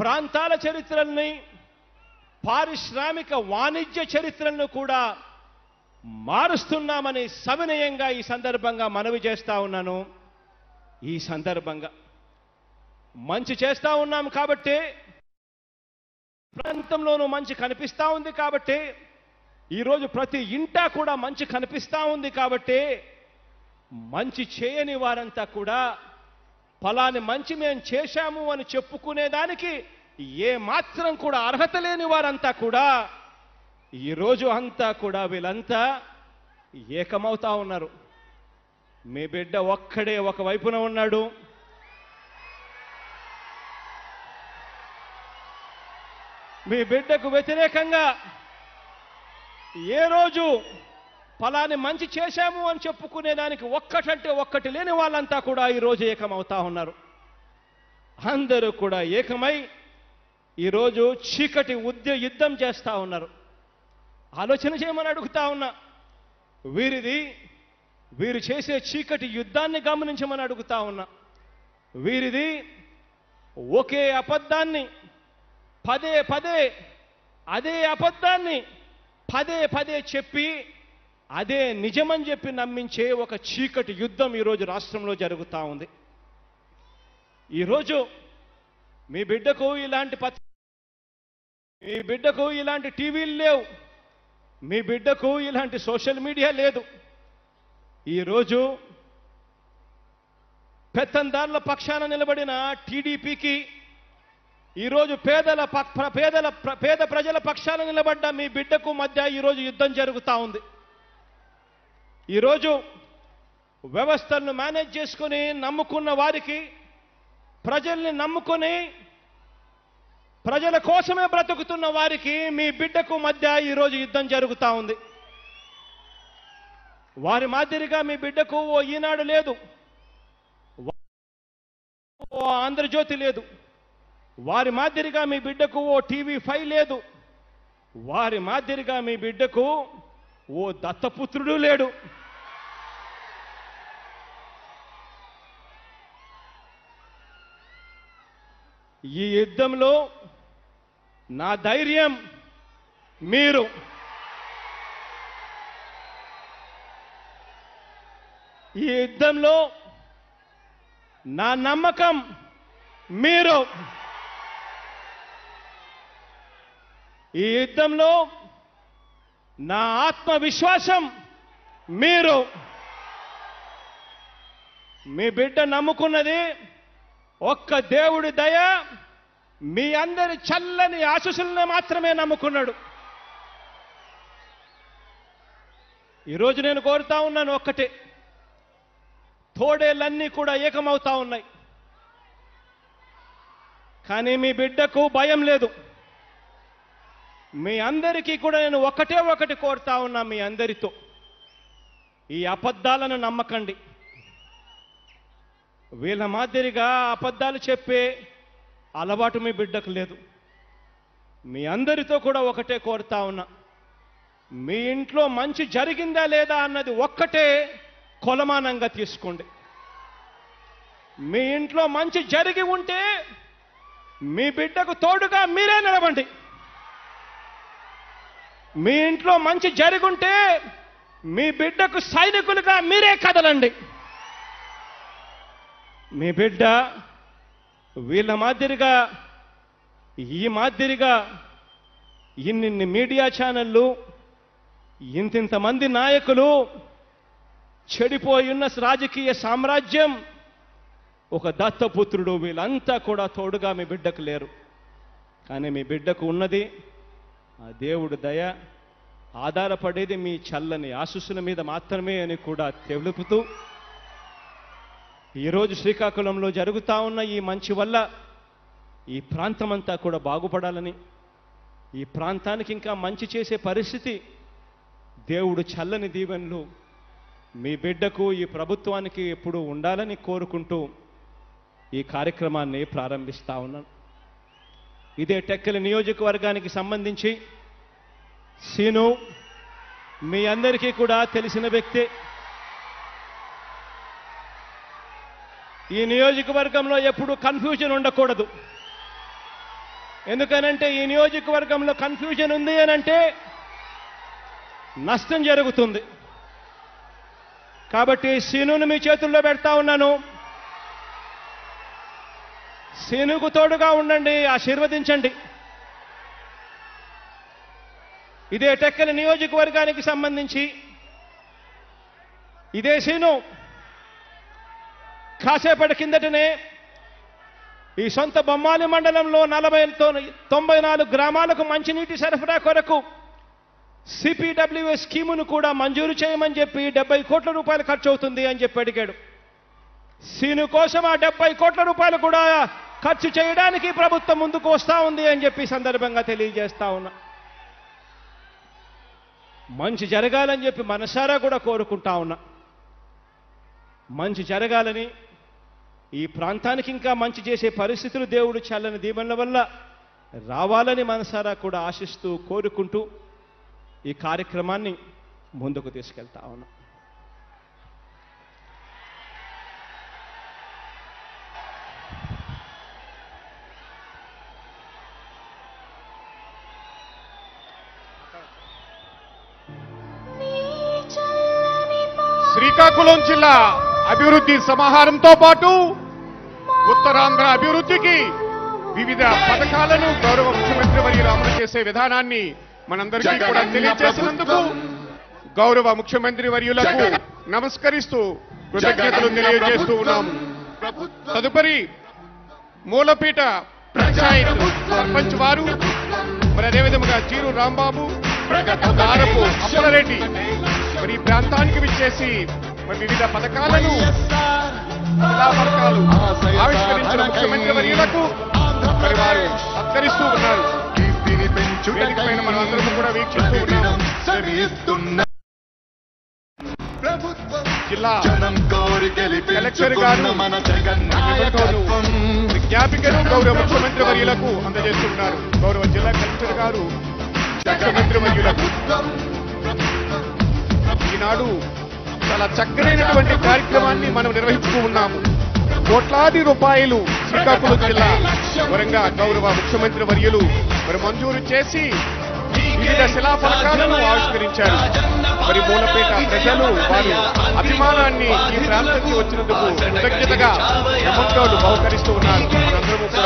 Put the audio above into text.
ప్రాంతాల చరిత్రల్ని పారిశ్రామిక వాణిజ్య చరిత్రలను కూడా మారుస్తున్నామని సవినయంగా ఈ సందర్భంగా మనవి చేస్తా ఉన్నాను ఈ సందర్భంగా మంచి చేస్తా ఉన్నాం కాబట్టి ప్రాంతంలోనూ మంచి కనిపిస్తా ఉంది కాబట్టి ఈరోజు ప్రతి ఇంటా కూడా మంచి కనిపిస్తా ఉంది కాబట్టి మంచి చేయని వారంతా కూడా ఫలాని మంచి మేము చేశాము అని చెప్పుకునేదానికి ఏ మాత్రం కూడా అర్హత లేని వారంతా కూడా ఈరోజు అంతా కూడా వీళ్ళంతా ఏకమవుతా ఉన్నారు మీ బిడ్డ ఒక్కడే ఒక వైపున ఉన్నాడు మీ బిడ్డకు వ్యతిరేకంగా ఏ రోజు ఫలాని మంచి చేశాము అని చెప్పుకునేదానికి ఒక్కటంటే ఒక్కటి లేని వాళ్ళంతా కూడా ఈరోజు ఏకమవుతా ఉన్నారు అందరూ కూడా ఏకమై ఈరోజు చీకటి ఉద్య యుద్ధం చేస్తా ఉన్నారు ఆలోచన చేయమని అడుగుతా ఉన్నా వీరిది వీరు చేసే చీకటి యుద్ధాన్ని గమనించమని అడుగుతా ఉన్నా వీరిది ఒకే అబద్ధాన్ని పదే పదే అదే అబద్ధాన్ని పదే పదే చెప్పి అదే నిజమని చెప్పి నమ్మించే ఒక చీకటి యుద్ధం ఈరోజు రాష్ట్రంలో జరుగుతూ ఉంది ఈరోజు మీ బిడ్డకు ఇలాంటి పత్ర మీ బిడ్డకు ఇలాంటి టీవీలు లేవు మీ బిడ్డకు ఇలాంటి సోషల్ మీడియా లేదు ఈరోజు పెత్తందారుల పక్షాన నిలబడిన టీడీపీకి ఈరోజు పేదల ప- ప్ర- పేదల ప్ర- పేద ప్రజల పక్షాన నిలబడ్డ మీ బిడ్డకు మధ్య ఈరోజు యుద్ధం జరుగుతూ ఉంది ఈరోజు వ్యవస్థలను మేనేజ్ చేసుకుని నమ్ముకున్న వారికి ప్రజల్ని నమ్ముకొని ప్రజల కోసమే బ్రతుకుతున్న వారికి మీ బిడ్డకు మధ్య ఈరోజు యుద్ధం జరుగుతూ ఉంది వారి మాదిరిగా మీ బిడ్డకు ఓ ఈనాడు లేదు ఓ ఆంధ్రజ్యోతి లేదు వారి మాదిరిగా మీ బిడ్డకు ఓ టీవీ ఫైవ్ లేదు వారి మాదిరిగా మీ బిడ్డకు ఓ దత్తపుత్రుడు లేడు ఈ యుద్ధంలో నా ధైర్యం మీరు ఈ యుద్ధంలో నా నమ్మకం మీరు ఈ యుద్ధంలో నా ఆత్మవిశ్వాసం మీరు మీ బిడ్డ నమ్ముకున్నది ఒక్క దేవుడి దయ మీ అందరి చల్లని ఆశీస్సులను మాత్రమే నమ్ముకున్నాడు ఈరోజు నేను కోరుతా ఉన్నాను ఒక్కటే తోడేళ్ళన్నీ కూడా ఏకమవుతా ఉన్నాయి కానీ మీ బిడ్డకు భయం లేదు మీ అందరికీ కూడా నేను ఒకటే ఒకటి కోరుతా ఉన్నా మీ అందరితో ఈ అబద్ధాలను నమ్మకండి వీళ్ళ మాదిరిగా అబద్ధాలు చెప్పే అలవాటు మీ బిడ్డకు లేదు మీ అందరితో కూడా ఒకటే కోరుతా ఉన్నా మీ ఇంట్లో మంచి జరిగిందా లేదా అన్నది ఒక్కటే కొలమానంగా తీసుకోండి మీ ఇంట్లో మంచి జరిగి ఉంటే మీ బిడ్డకు తోడుగా మీరే నిలవండి మీ ఇంట్లో మంచి జరుగుంటే మీ బిడ్డకు సైనికులుగా మీరే కదలండి మీ బిడ్డ వీళ్ళ మాదిరిగా ఈ మాదిరిగా ఇన్నిన్ని మీడియా ఛానళ్ళు ఇంతింతమంది నాయకులు చెడిపోయి ఉన్న రాజకీయ సామ్రాజ్యం ఒక దత్తపుత్రుడు వీళ్ళంతా కూడా తోడుగా మీ బిడ్డకు లేరు కానీ మీ బిడ్డకు ఉన్నది ఆ దేవుడు దయ ఆధారపడేది మీ చల్లని ఆశస్సుల మీద మాత్రమే అని కూడా తెలుపుతూ ఈరోజు శ్రీకాకుళంలో జరుగుతా ఉన్న ఈ మంచి వల్ల ఈ ప్రాంతమంతా కూడా బాగుపడాలని ఈ ప్రాంతానికి ఇంకా మంచి చేసే పరిస్థితి దేవుడు చల్లని దీవెనలు మీ బిడ్డకు ఈ ప్రభుత్వానికి ఎప్పుడూ ఉండాలని కోరుకుంటూ ఈ కార్యక్రమాన్ని ప్రారంభిస్తా ఉన్నాను ఇదే టెక్కలి నియోజకవర్గానికి సంబంధించి సీను మీ అందరికీ కూడా తెలిసిన వ్యక్తే ఈ నియోజకవర్గంలో ఎప్పుడు కన్ఫ్యూజన్ ఉండకూడదు ఎందుకనంటే ఈ నియోజకవర్గంలో కన్ఫ్యూజన్ ఉంది అనంటే నష్టం జరుగుతుంది కాబట్టి సీనును మీ చేతుల్లో పెడతా ఉన్నాను సీనుకు తోడుగా ఉండండి ఆశీర్వదించండి ఇదే టెక్కలి నియోజకవర్గానికి సంబంధించి ఇదే సీను కాసేపటి కిందటనే ఈ సొంత బొమ్మాలి మండలంలో నలభై తొంభై నాలుగు గ్రామాలకు మంచినీటి సరఫరా కొరకు సిపిడబ్ల్యూఎస్ స్కీమును కూడా మంజూరు చేయమని చెప్పి డెబ్బై కోట్ల రూపాయలు ఖర్చు అవుతుంది అని చెప్పి అడిగాడు సీను కోసం ఆ డెబ్బై కోట్ల రూపాయలు కూడా ఖర్చు చేయడానికి ప్రభుత్వం ముందుకు వస్తా ఉంది అని చెప్పి ఈ సందర్భంగా తెలియజేస్తా ఉన్నా మంచి జరగాలని చెప్పి మనసారా కూడా కోరుకుంటా ఉన్నా మంచి జరగాలని ఈ ప్రాంతానికి ఇంకా మంచి చేసే పరిస్థితులు దేవుడు చల్లని దీవెనల వల్ల రావాలని మనసారా కూడా ఆశిస్తూ కోరుకుంటూ ఈ కార్యక్రమాన్ని ముందుకు తీసుకెళ్తా ఉన్నా శ్రీకాకుళం జిల్లా అభివృద్ధి సమాహారంతో పాటు ఉత్తరాంధ్ర అభివృద్ధికి వివిధ పథకాలను గౌరవ ముఖ్యమంత్రి వర్యులు అమలు చేసే విధానాన్ని మనందరికీ కూడా తెలియజేసినందుకు గౌరవ ముఖ్యమంత్రి వర్యులకు నమస్కరిస్తూ కృతజ్ఞతలు తెలియజేస్తూ ఉన్నాము తదుపరి మూలపీట పంచాయత్ సర్పంచ్ వారు మరి అదేవిధంగా చీరు రాంబాబు దారపు అప్పలరెడ్డి మరి ఈ ప్రాంతానికి విచ్చేసి మరి వివిధ పథకాలను జిల్లా పథకాలు ఆవిష్కరించిన ముఖ్యమంత్రి వర్యులకు మరి వారు సత్కరిస్తూ ఉన్నారు వేదిక పైన మనం అందరం కూడా వీక్షిస్తూ ఉన్నాము జిల్లా కలెక్టర్ గారు జ్ఞాపికను గౌరవ ముఖ్యమంత్రి వర్యులకు అందజేస్తున్నారు గౌరవ జిల్లా కలెక్టర్ గారు ముఖ్యమంత్రి వర్యులకు ఈనాడు చాలా చక్కనైనటువంటి కార్యక్రమాన్ని మనం నిర్వహిస్తూ ఉన్నాము కోట్లాది రూపాయలు శ్రీకాకుళం జిల్లా వరంగా గౌరవ ముఖ్యమంత్రి వర్యులు మరి మంజూరు చేసి వివిధ శిలాఫలకాలను ఆవిష్కరించారు మరి మూలపేట ప్రజలు వారి అభిమానాన్ని ఈ ప్రాంతానికి వచ్చినందుకు కృతజ్ఞతగా ప్రభుత్వాలు బహుకరిస్తూ ఉన్నారు మనందరము కూడా